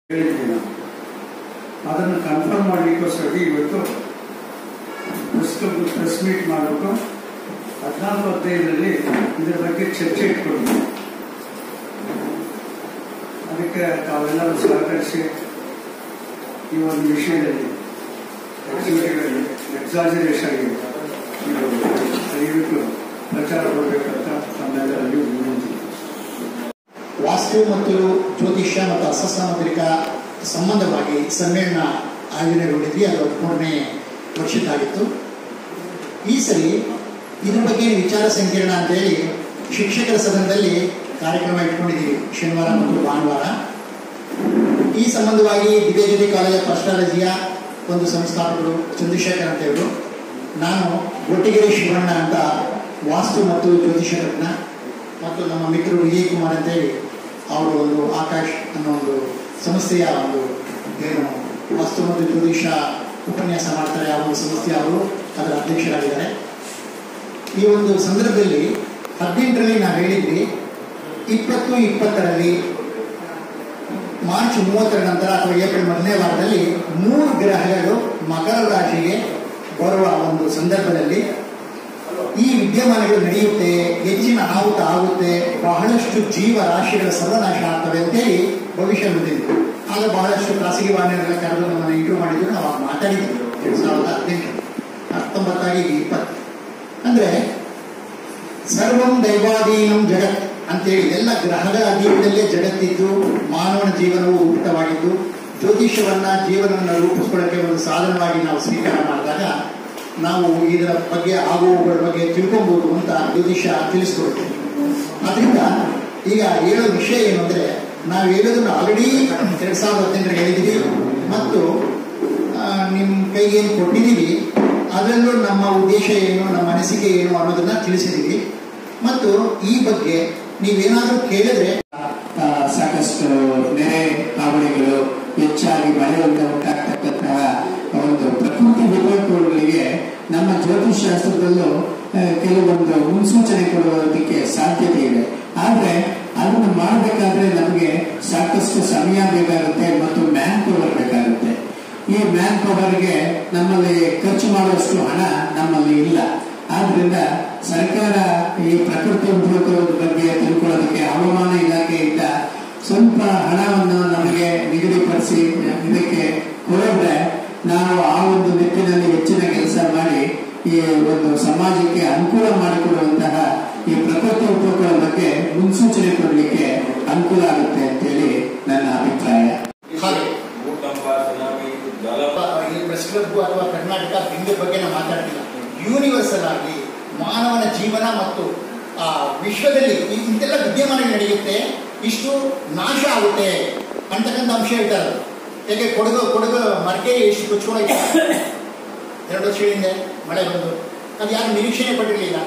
ಹೇಳಿದ್ವಿ ನಾವು ಅದನ್ನು ಕನ್ಫರ್ಮ್ ಮಾಡಲಿಕ್ಕೋಸ್ಕರ ಇವತ್ತು ಪ್ರೆಸ್ ಪ್ರೆಸ್ ಮೀಟ್ ಮಾಡಿಬಿಟ್ಟು ಹದಿನಾಲ್ಕು ಹದಿನೈದರಲ್ಲಿ ಇದರ ಬಗ್ಗೆ ಚರ್ಚೆ ಇಟ್ಕೊಂಡಿದ್ವಿ ಅದಕ್ಕೆ ತಾವೆಲ್ಲರೂ ಸಹಕರಿಸಿ ಈ ಒಂದು ವಿಷಯದಲ್ಲಿ ಆಕ್ಟಿವಿಟಿಗಳಲ್ಲಿ ಎಕ್ಸಾಜರೇಷನ್ ಆಗಿದೆ ಇದು ದಯವಿಟ್ಟು ಪ್ರಚಾರ ಕೊಡಬೇಕಂತ ತಮ್ಮೆಲ್ಲರಲ್ಲಿ ವಿನಂತಿ ವಾಸ್ತು ಮತ್ತು ಜ್ಯೋತಿಷ್ಯ ಮತ್ತು ಅಸಸಾಮುದ್ರಿಕ ಸಂಬಂಧವಾಗಿ ಸಮ್ಮೇಳನ ಆಯೋಜನೆಗೊಂಡಿದ್ವಿ ಅದು ಹದಿಮೂರನೇ ವರ್ಷದ್ದಾಗಿತ್ತು ಈ ಸರಿ ಇದ್ರ ಬಗ್ಗೆ ವಿಚಾರ ಸಂಕಿರಣ ಅಂತೇಳಿ ಶಿಕ್ಷಕರ ಸದನದಲ್ಲಿ ಕಾರ್ಯಕ್ರಮ ಇಟ್ಕೊಂಡಿದ್ದೀವಿ ಶನಿವಾರ ಮತ್ತು ಭಾನುವಾರ ಈ ಸಂಬಂಧವಾಗಿ ದಿವ್ಯಜ್ಯೋತಿ ಕಾಲೇಜ್ ಅಸ್ಟ್ರಾಲಜಿಯ ಒಂದು ಸಂಸ್ಥಾಪಕರು ಚಂದ್ರಶೇಖರ್ ಅಂತ ಇವರು ನಾನು ಒಟ್ಟಿಗೆರೆ ಶಿವಣ್ಣ ಅಂತ ವಾಸ್ತು ಮತ್ತು ಜ್ಯೋತಿಷ ತಜ್ಞ ಮತ್ತು ನಮ್ಮ ಮಿತ್ರರು ವಿಜಯ್ ಕುಮಾರ್ ಅಂತೇಳಿ ಅವರು ಒಂದು ಆಕಾಶ್ ಅನ್ನೋ ಒಂದು ಸಂಸ್ಥೆಯ ಒಂದು ಏನು ವಾಸ್ತು ಮತ್ತು ಜ್ಯೋತಿಷ ಉಪನ್ಯಾಸ ಮಾಡ್ತಾರೆ ಆ ಒಂದು ಸಂಸ್ಥೆಯ ಅವರು ಅದರ ಅಧ್ಯಕ್ಷರಾಗಿದ್ದಾರೆ ಈ ಒಂದು ಸಂದರ್ಭದಲ್ಲಿ ಹದಿನೆಂಟರಲ್ಲಿ ನಾವು ಹೇಳಿದ್ವಿ ಇಪ್ಪತ್ತು ಇಪ್ಪತ್ತರಲ್ಲಿ ಮಾರ್ಚ್ ಮೂವತ್ತರ ನಂತರ ಅಥವಾ ಏಪ್ರಿಲ್ ಮೊದಲನೇ ವಾರದಲ್ಲಿ ಮೂರು ಗ್ರಹಗಳು ಮಕರ ರಾಶಿಗೆ ಬರುವ ಒಂದು ಸಂದರ್ಭದಲ್ಲಿ ಈ ವಿದ್ಯಮಾನಗಳು ನಡೆಯುತ್ತೆ ಹೆಚ್ಚಿನ ಆಹುತ ಆಗುತ್ತೆ ಬಹಳಷ್ಟು ಜೀವ ರಾಶಿಗಳ ಸರ್ವನಾಶ ಆಗ್ತವೆ ಅಂತೇಳಿ ಭವಿಷ್ಯ ನುಡಿದಿದ್ರು ಆಗ ಬಹಳಷ್ಟು ಖಾಸಗಿ ವಾಹಿನಿಗಳೆಲ್ಲ ಕರೆದು ನಮ್ಮನ್ನು ಇಂಟರ್ವ್ಯೂ ಮಾಡಿದ್ರು ನಾವು ಆಗ ಮಾತಾಡಿದ್ವಿ ಎರಡು ಸಾವಿರದ ಹದಿನೆಂಟು ಹತ್ತೊಂಬತ್ತಾಗಿ ಇಪ್ಪತ್ತು ಅಂದ್ರೆ ಸರ್ವಂ ದೈವಾಧೀನಂ ಜಗತ್ ಅಂತೇಳಿ ಎಲ್ಲ ಗ್ರಹಗಳ ಅಧೀನದಲ್ಲೇ ಜಗತ್ತಿದ್ದು ಮಾನವನ ಜೀವನವು ರೂಪಿತವಾಗಿದ್ದು ಜ್ಯೋತಿಷ್ಯವನ್ನ ಜೀವನವನ್ನು ರೂಪಿಸ್ಕೊಳ್ಳೋಕೆ ಒಂದು ಸಾಧನವಾಗಿ ನಾವು ಸ್ವೀಕಾರ ಮಾಡಿದಾಗ ನಾವು ಇದರ ಬಗ್ಗೆ ಆಗುವುಗಳ ಬಗ್ಗೆ ತಿಳ್ಕೊಬಹುದು ಅಂತ ಜ್ಯೋತಿಷ್ಯ ತಿಳಿಸ್ಕೊಡ್ತೀವಿ ಅದರಿಂದ ಈಗ ಹೇಳೋ ವಿಷಯ ಏನು ಅಂದ್ರೆ ನಾವು ಹೇಳೋದನ್ನು ಆಲ್ರೆಡಿ ಎರಡ್ ಸಾವಿರದ ಹದಿನೆಂಟರಲ್ಲಿ ಹೇಳಿದ್ದೀವಿ ಮತ್ತು ಆ, ನಿಮ್ಮ ಕೈಗೆ ಏನು ಕೊಟ್ಟಿದ್ದೀವಿ ಅದರಲ್ಲೂ ನಮ್ಮ ಉದ್ದೇಶ ಏನು ನಮ್ಮ ಅನಿಸಿಕೆ ಏನು ಅನ್ನೋದನ್ನ ತಿಳಿಸಿದ್ದೀವಿ ಮತ್ತು ಈ ಬಗ್ಗೆ ನೀವೇನಾದರೂ ಕೇಳಿದ್ರೆ ಆ, ಸಾಕಷ್ಟು ನೆರೆ ಹಾವಳಿಗಳು ಹೆಚ್ಚಾಗಿ ಮಳೆಯಿಂದ ಉಂಟಾಗ್ತಕ್ಕಂತಹ ಒಂದು ಪ್ರಕೃತಿ ವಿಕೋಪಗಳಿಗೆ ನಮ್ಮ ಜ್ಯೋತಿಷ್ ಶಾಸ್ತ್ರದಲ್ಲೂ ಆ, ಕೆಲವೊಂದು ಮುನ್ಸೂಚನೆ ಕೊಡುವುದಕ್ಕೆ ಸಾಧ್ಯತೆ ಇದೆ ಆದ್ರೆ ಅದನ್ನು ಮಾಡಬೇಕಾದ್ರೆ ನಮಗೆ ಸಾಕಷ್ಟು ಸಮಯ ಬೇಕಾಗುತ್ತೆ ಮತ್ತು ಮ್ಯಾನ್ ಪವರ್ ಬೇಕಾಗುತ್ತೆ ಈ ಮ್ಯಾನ್ ಪವರ್ಗೆ ನಮ್ಮಲ್ಲಿ ಖರ್ಚು ಮಾಡುವಷ್ಟು ಹಣ ನಮ್ಮಲ್ಲಿ ಇಲ್ಲ ಆದ್ರಿಂದ ಸರ್ಕಾರ ಈ ಪ್ರಕೃತಿ ವಿಕೋಪದ ಬಗ್ಗೆ ತಿಳ್ಕೊಳ್ಳೋದಕ್ಕೆ ಹವಾಮಾನ ಇಲಾಖೆಯಿಂದ ಸ್ವಲ್ಪ ಹಣವನ್ನು ನಮಗೆ ನಿಗದಿಪಡಿಸಿ ಇದಕ್ಕೆ ಕೊಡೋದ್ರೆ ನಾವು ಆ ಒಂದು ನಿಟ್ಟಿನಲ್ಲಿ ಹೆಚ್ಚಿನ ಕೆಲಸ ಮಾಡಿ ಈ ಒಂದು ಸಮಾಜಕ್ಕೆ ಅನುಕೂಲ ಮಾಡಿಕೊಡುವಂತಹ ಈ ಪ್ರಕೃತಿ ವಿಕೋಪಗಳ ಬಗ್ಗೆ ಮುನ್ಸೂಚನೆ ಕೊಡಲಿಕ್ಕೆ ಅನುಕೂಲ ಆಗುತ್ತೆ ಅಂತೇಳಿ ನನ್ನ ಅಭಿಪ್ರಾಯ ಹಾಗೆ ಭೂಕಂಪ ಸುನಾಮಿ ಜಲ ಈ ಪ್ರೆಸ್ ಕ್ಲಬ್ ಅಥವಾ ಕರ್ನಾಟಕ ಹಿಂದಿ ಬಗ್ಗೆ ನಾವು ಮಾತಾಡ್ತಿಲ್ಲ ಯೂನಿವರ್ಸಲ್ ಆಗಿ ಮಾನವನ ಜೀವನ ಮತ್ತು ಆ ವಿಶ್ವದಲ್ಲಿ ಈ- ಇಂತೆಲ್ಲ ವಿದ್ಯಮಾನಗಳು ನಡೆಯುತ್ತೆ ಇಷ್ಟು ನಾಶ ಆಗುತ್ತೆ ಅಂತಕ್ಕಂಥ ಅಂಶ ಹೇಳ್ತಾರೆ ಯಾಕೆ ಕೊಡಗು ಕೊಡಗು ಮರಕೆ ಎಷ್ಟು ಕೊಚ್ಕೊಳ್ಳೋಕೆ ಎರಡು ವರ್ಷ ಹಿಂದೆ ಮಳೆ ಬಂದು ಅದು ಯಾರು ನಿರೀಕ್ಷಣೆ ಪಟ್ಟಿರಲಿಲ್ಲ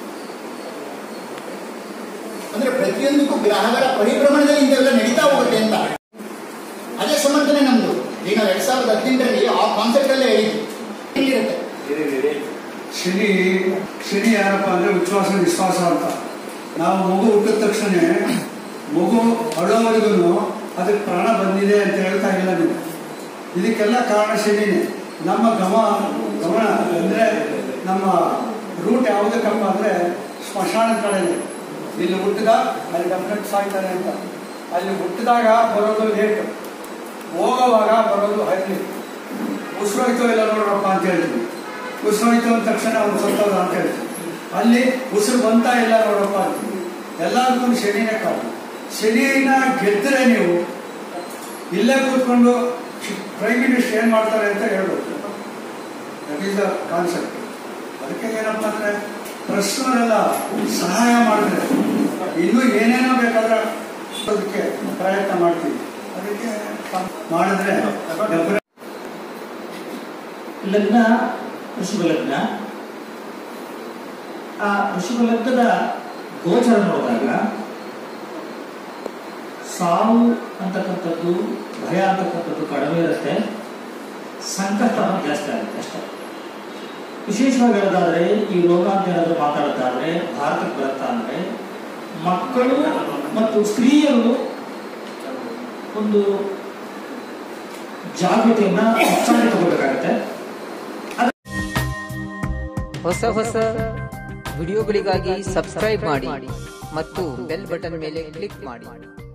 ಅಂದ್ರೆ ಪ್ರತಿಯೊಂದಕ್ಕೂ ಗ್ರಹಗಳ ಪರಿಭ್ರಮಣದಲ್ಲಿ ಇಂಥವೆಲ್ಲ ನಡೀತಾ ಹೋಗುತ್ತೆ ಅಂತ ಅದೇ ಸಮರ್ಥನೆ ನಮ್ದು ಈಗ ನಾವು ಎರಡ್ ಸಾವಿರದ ಹದಿನೆಂಟರಲ್ಲಿ ಆ ಕಾನ್ಸೆಪ್ಟ್ ಅಲ್ಲೇ ಹೇಳಿದ್ವಿ ಇಲ್ಲಿರುತ್ತೆ ಶನಿ ಶನಿ ಯಾರಪ್ಪ ಅಂದ್ರೆ ವಿಶ್ವಾಸ ವಿಶ್ವಾಸ ಅಂತ ನಾವು ಮಗು ಹುಟ್ಟಿದ ತಕ್ಷಣ ಮಗು ಅಳೋವರೆಗೂ ಅದಕ್ಕೆ ಪ್ರಾಣ ಬಂದಿದೆ ಅಂತ ಹೇಳ್ತಾ ಇಲ್ಲ ನೀವು ಇದಕ್ಕೆಲ್ಲ ಕಾರಣ ಶನಿನೇ ನಮ್ಮ ಗಮ ಗಮನ ಅಂದ್ರೆ ನಮ್ಮ ರೂಟ್ ಯಾವುದಕ್ಕಪ್ಪ ಅಂದ್ರೆ ಸ್ಮಶಾನದ ಕಡೆನೆ ಇಲ್ಲಿ ಹುಟ್ಟಿದ ಅಲ್ಲಿ ಡೆಫಿನೆಟ್ ಸಾಯ್ತಾರೆ ಅಂತ ಅಲ್ಲಿ ಹುಟ್ಟಿದಾಗ ಬರೋದು ಲೇಟ್ ಹೋಗೋವಾಗ ಬರೋದು ಹೈಲಿ ಉಸಿರೋಯ್ತೋ ಇಲ್ಲ ನೋಡ್ರಪ್ಪ ಅಂತ ಹೇಳ್ತೀವಿ ಉಸಿರೋಯ್ತು ಅಂದ ತಕ್ಷಣ ಅವ್ನು ಸತ್ತೋದ ಅಂತ ಹೇಳ್ತೀವಿ ಅಲ್ಲಿ ಉಸಿರು ಬಂತ ಇಲ್ಲ ನೋಡಪ್ಪ ಅಂತೀವಿ ಎಲ್ಲದಕ್ಕೂ ಶನಿನೇ ಕಾರಣ ಶನಿನ ಗೆದ್ದರೆ ನೀವು ಇಲ್ಲೇ ಕೂತ್ಕೊಂಡು ಪ್ರೈಮ್ ಮಿನಿಸ್ಟರ್ ಏನ್ ಮಾಡ್ತಾರೆ ಅಂತ ಹೇಳ್ಬೋದು ದಟ್ ಈಸ್ ದ ಕಾನ್ಸೆಪ್ಟ್ ಅದಕ್ಕೆ ಏನಪ್ಪ ಅಂದ್ರೆ ಪ್ರಶ್ನವರೆಲ್ಲ ಸಹಾಯ ಮಾಡಿದ್ರೆ ಇನ್ನೂ ಏನೇನೋ ಬೇಕಾದ್ರೆ ಅದಕ್ಕೆ ಪ್ರಯತ್ನ ಮಾಡ್ತೀವಿ ಅದಕ್ಕೆ ಮಾಡಿದ್ರೆ definitely ಲಗ್ನ ವೃಷಭ ಲಗ್ನ ಆ ವೃಷಭ ಲಗ್ನದ ಗೋಚರ ನೋಡಿದಾಗ ಸಾವು ಅಂತಕ್ಕಂಥದ್ದು ಭಯ ಅಂತಕ್ಕಂಥದ್ದು ಕಡಿಮೆ ಇರುತ್ತೆ ಸಂಕಟ ಅನ್ನೋದು ಜಾಸ್ತಿ ಆಗುತ್ತೆ ಅಷ್ಟೇ ವಿಶೇಷವಾಗಿ ಹೇಳೋದಾದ್ರೆ ಈ ರೋಗ ಅಂತ ಏನಾದ್ರು ಮಾತಾಡೋದಾದ್ರೆ ಭಾರತಕ್ಕೆ ಬರುತ್ತಾ ಅಂದ್ರೆ ಮಕ್ಕಳು ಮತ್ತು ಸ್ತ್ರೀಯರು ಒಂದು ಜಾಗೃತಿಯನ್ನ ಹೆಚ್ಚಾಗಿ ತಗೋಬೇಕಾಗತ್ತೆ ಹೊಸ ಹೊಸ ವಿಡಿಯೋಗಳಿಗಾಗಿ ಸಬ್ಸ್ಕ್ರೈಬ್ ಮಾಡಿ ಮತ್ತು ಬೆಲ್ ಬಟನ್ ಮೇಲೆ ಕ್ಲಿಕ್ ಮಾಡಿ